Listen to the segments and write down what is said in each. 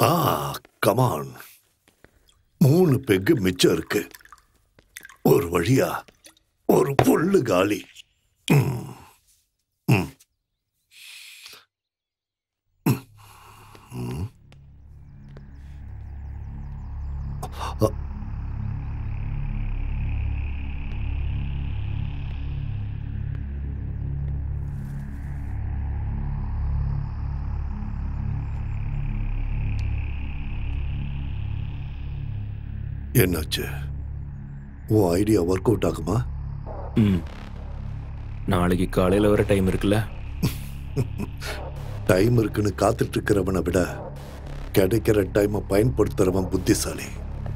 ஆ come on மூணு பெக்கு மிச்சம் இருக்கு ஒரு வழியா ஒரு புல்லு காலி ம். ம். ம். ம். அ- என்னாச்சு உன் ஐடியா ஒர்க் அவுட் ஆகுமா ம் நாளைக்கு காலையில் வர டைம் இருக்குல்ல டைம் இருக்குன்னு காத்துட்டு இருக்கிறவனை விட கிடைக்கிற டைமை பயன்படுத்துறவன் புத்திசாலி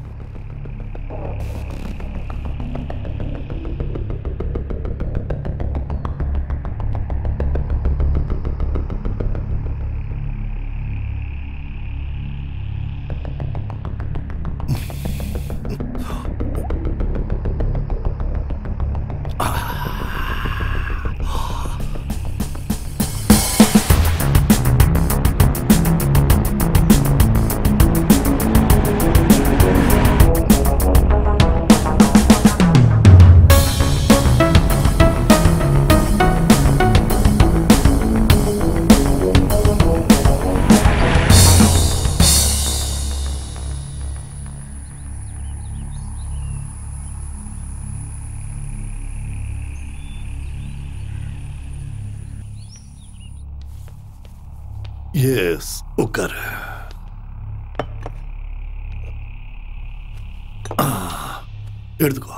எஸ் உட்காரு ஆ, எடுத்துக்கோ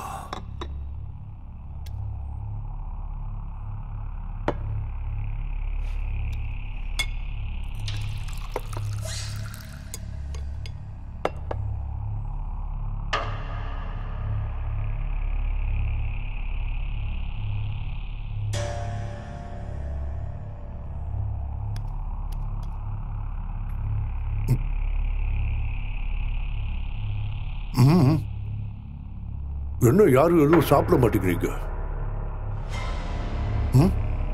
ம். என்ன யாரும் எதுவும் சாப்பிட மாட்டேங்கிறீங்க ம்?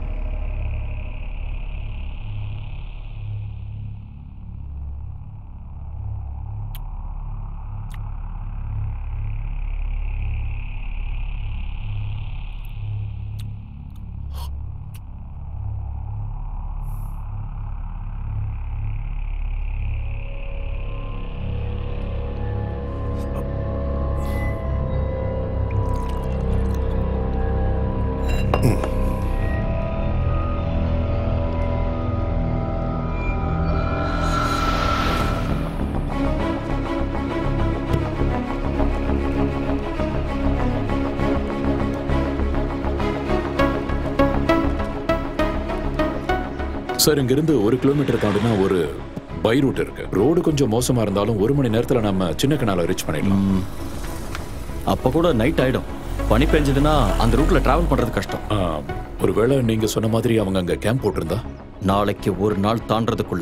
சார் இங்கிருந்து ஒரு கிலோமீட்டர் தாண்டினா ஒரு பை ரூட் இருக்கு ரோடு கொஞ்சம் மோசமா இருந்தாலும் ஒரு மணி நேரத்துல நம்ம சின்ன கனால ரீச் பண்ணிடலாம் அப்போ கூட நைட் ஆயிடும் பனி பெஞ்சதுன்னா அந்த ரூட்ல டிராவல் பண்றது கஷ்டம் ஆ, ஒருவேளை நீங்க சொன்ன மாதிரி அவங்க அங்க கேம்ப் போட்டிருந்தா நாளைக்கு ஒரு நாள் தாண்டறதுக்குள்ள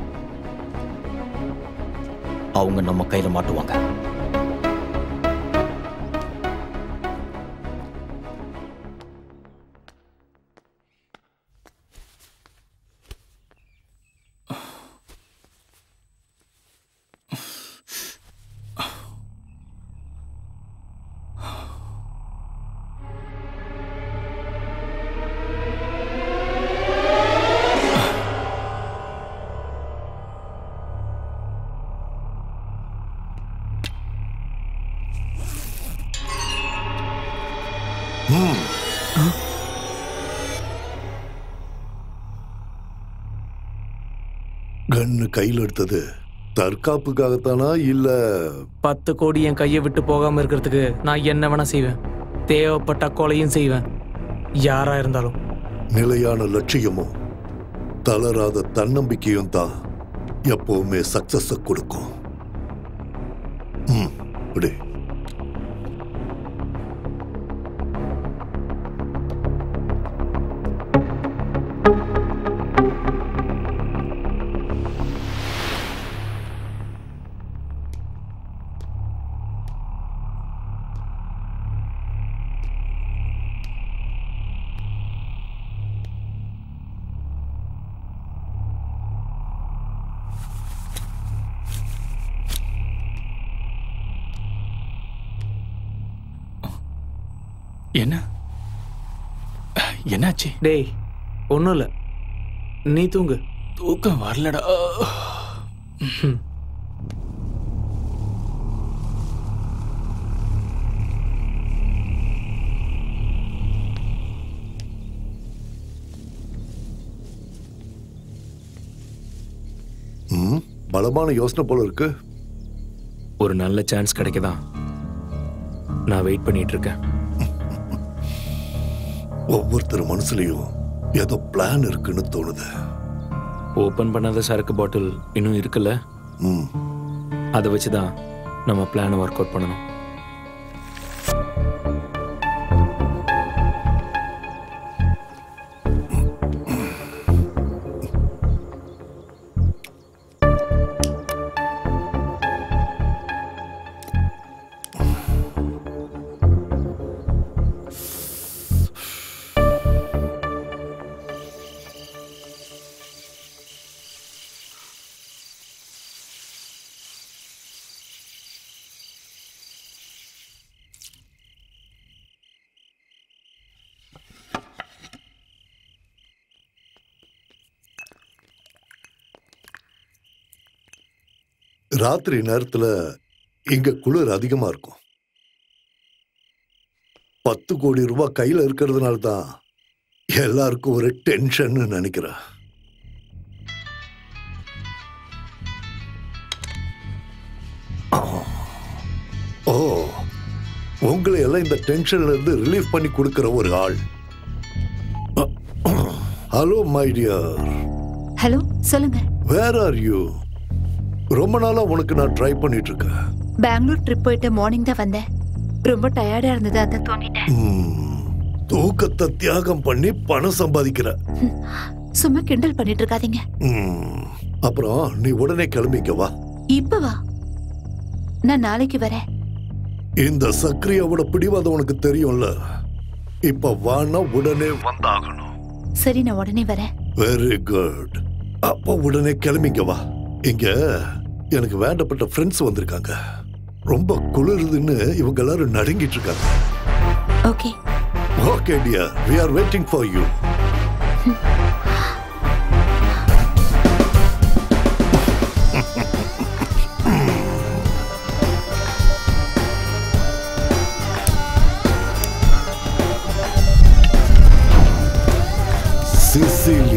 அவங்க நம்ம கையில மாட்டுவாங்க கன்னு கையில் எடுத்தது தற்காப்புக்காகத்தானா இல்ல பத்து கோடி என் கையை விட்டு போகாம இருக்கிறதுக்கு நான் என்ன வேணா செய்வேன் தேவைப்பட்ட கொலையும் செய்வேன் யாரா இருந்தாலும் நிலையான லட்சியமும் தளராத தன்னம்பிக்கையும் தான் எப்பவுமே சக்சஸ கொடுக்கும் ம், இப்படி என்ன என்னாச்சு டேய் ஒன்றும் இல்லை நீ தூங்கு தூக்கம் வரலடா ம் பலமான யோசனை போல இருக்கு ஒரு நல்ல சான்ஸ் கிடைக்கதான் நான் வெயிட் பண்ணிட்டு இருக்கேன் ஒவ்வொருத்தர் மனசுலயும் ஏதோ பிளான் இருக்குன்னு தோணுது ஓப்பன் பண்ணாத சரக்கு பாட்டில் இன்னும் இருக்குல்ல ம் அதை வச்சு தான் நம்ம பிளானை ஒர்க் அவுட் பண்ணணும் ராத்திரி நேரத்துல இங்க குளிர் அதிகமா இருக்கும் பத்து கோடி ரூபாய் கையில இருக்கிறதுனால தான் எல்லாருக்கும் ஒரு டென்ஷன் நினைக்கிறேன் ஓ உங்களை எல்லாம் இந்த டென்ஷன்ல இருந்து ரிலீஃப் பண்ணி கொடுக்கிற ஒரு ஆள் ஹலோ மை டியர் ஹலோ சொல்லுங்க வேர் ஆர் யூ ரொம்ப நாளா உனக்கு நான் ட்ரை பண்ணிட்டு இருக்கேன் பெங்களூர் ட்ரிப் போயிட்டு மார்னிங் தான் வந்தேன் ரொம்ப டயர்டா இருந்தது அதான் தூங்கிட்டேன் ம், தூக்கத்தை தியாகம் பண்ணி பணம் சம்பாதிக்கிற சும்மா கிண்டல் பண்ணிட்டு இருக்காதீங்க ம், அப்புறம் நீ உடனே கிளம்பிக்க வா இப்ப வா நான் நாளைக்கு வரேன் இந்த சக்ரியாவோட பிடிவாதம் உனக்கு தெரியும்ல இப்ப வானா உடனே வந்தாகணும் சரி நான் உடனே வரேன் வெரி குட் அப்ப உடனே கிளம்பிக்க வா இங்க எனக்கு வேண்டப்பட்ட ஃப்ரெண்ட்ஸ் வந்திருக்காங்க ரொம்ப குளிருதுன்னு இவங்க எல்லாரும் நடுங்கிட்டு இருக்காங்க okay okay dear we are waiting for you Cecily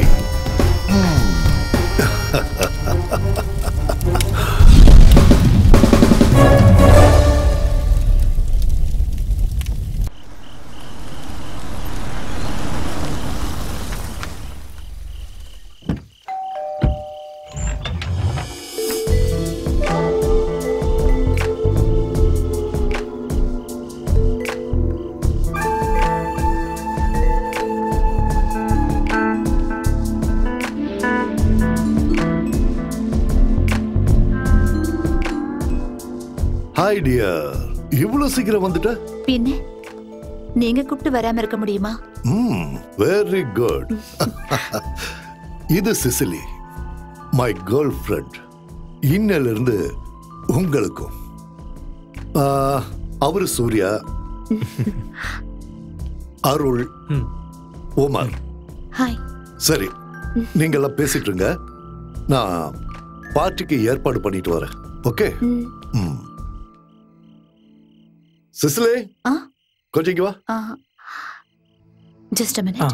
hi dear இவ்வளவு சீக்கிரம் வந்துட்ட பின்ன நீங்க கூப்பிட்டு வராம இருக்க முடியுமா ம் வெரி குட் இது சிசிலி மை கேர்ள் ஃப்ரெண்ட் இன்னையில இருந்து உங்களுக்கும் ஆ, அவரு சூர்யா அருள் ம். உமர் ஹாய் சரி நீங்க எல்லாம் பேசிட்டு இருங்க நான் பார்ட்டிக்கு ஏற்பாடு பண்ணிட்டு வரேன் ஓகே ம், ம் சிசிலே ஆ கொஞ்சம் இங்க வா ஆ ஜஸ்ட் அ ஆ மினிட்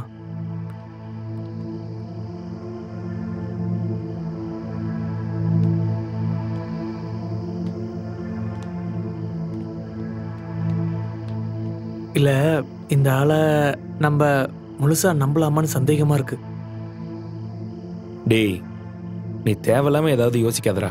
இல்ல இந்த ஆளை நம்ம முழுசா நம்பலாமான்னு சந்தேகமா இருக்கு டேய் நீ தேவையில்லாம ஏதாவது யோசிக்காதடா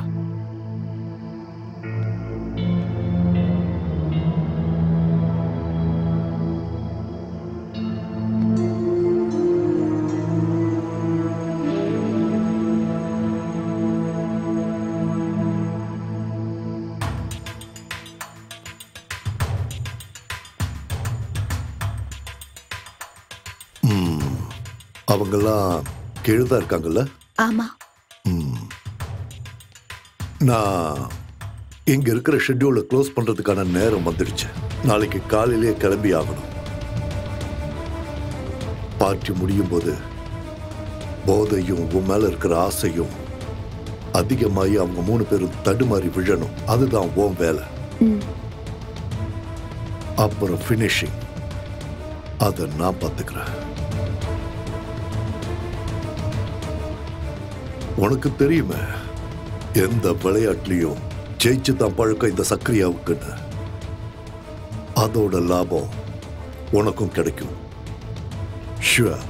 ம் அவங்கெல்லாம் கீழே தான் இருக்காங்கல்ல ஆமா ம். நான் இங்க இருக்கிற ஷெட்யூலை க்ளோஸ் பண்றதுக்கான நேரம் வந்துடுச்சு நாளைக்கு காலையிலேயே கிளம்பி ஆகணும் பார்ட்டி முடியும் போது போதையும் உன் மேல இருக்கிற ஆசையும் அதிகமாகி அவங்க மூணு பேரும் தடுமாறி விழணும் அதுதான் உன் வேலை ம் அப்புறம் ஃபினிஷிங் அதை நான் பார்த்துக்கிறேன் உனக்கு தெரியுமே எந்த விளையாட்டுலயும் ஜெயிச்சு தான் பழக்கம் இந்த சக்கரியாவுக்குன்னு அதோட லாபம் உனக்கும் கிடைக்கும் ஷுவர்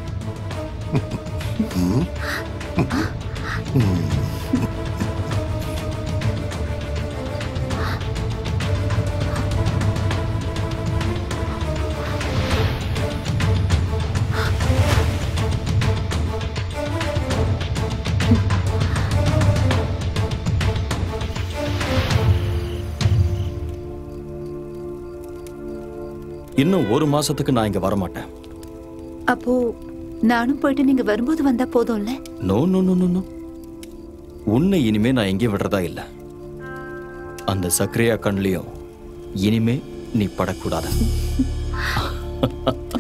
இன்னும் ஒரு மாசத்துக்கு நான் இங்க வரமாட்டேன் அப்போ நானும் போயிட்டு நீங்க வரும்போது வந்தா போதும்ல no no no no no உன்னை இனிமே நான் எங்கேயும் விடுறதா இல்ல அந்த சக்கரையா கண்லயும் இனிமே நீ படக்கூடாது